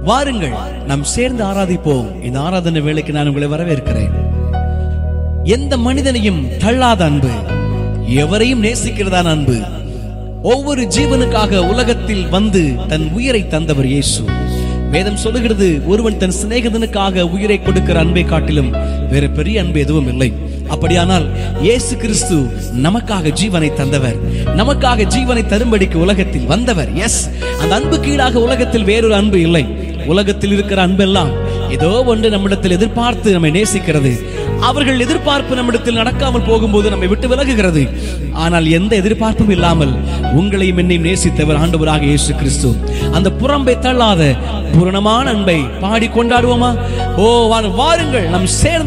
வாருங்கள் நாம் சேர்ந்து ஆராதிப்போம் இந்த ஆராதனை வேலைக்கு நான் உங்களை வரவேற்கிறேன் எந்த மனிதனையும் தள்ளாத அன்பு எவரையும் நேசிக்கிறதான அன்பு ஒவ்வொரு ஜீவனுக்காக உலகத்தில் வந்து தன் உயிரை தந்தவர் இயேசு வேதம் சொல்லுகிறது ஒருவன் தன் சிநேகிதனுக்காக உயிரை கொடுக்கிற அன்பை காட்டிலும் வேற பெரிய அன்பு எதுவும் இல்லை அப்படியானால் இயேசு கிறிஸ்து நமக்காக ஜீவனை தந்தவர் நமக்காக ஜீவனை தரும்படிக்கு உலகத்தில் வந்தவர் எஸ் அந்த அன்புக்கு ஈடாக உலகத்தில் வேறொரு அன்பு இல்லை உலகத்தில் இருக்கிற அன்பெல்லாம் ஏதோ ஒன்று நம்மிடத்தில் எதிர்பார்த்து நம்மை நேசிக்கிறது அவர்கள் எதிர்பார்ப்பு நம்மிடத்தில் நடக்காமல் போகும்போது நம்மை விட்டு விலகுகிறது ஆனால் எந்த எதிர்பார்ப்பும் இல்லாமல் உங்களையும் என்னையும் நேசித்தவர் ஆண்டவராக இயேசு கிறிஸ்து அந்த புறம்பை தள்ளாத பூரணமான அன்பை பாடி கொண்டாடுவோமா ஓ வாருங்கள் நம் சேர்ந்து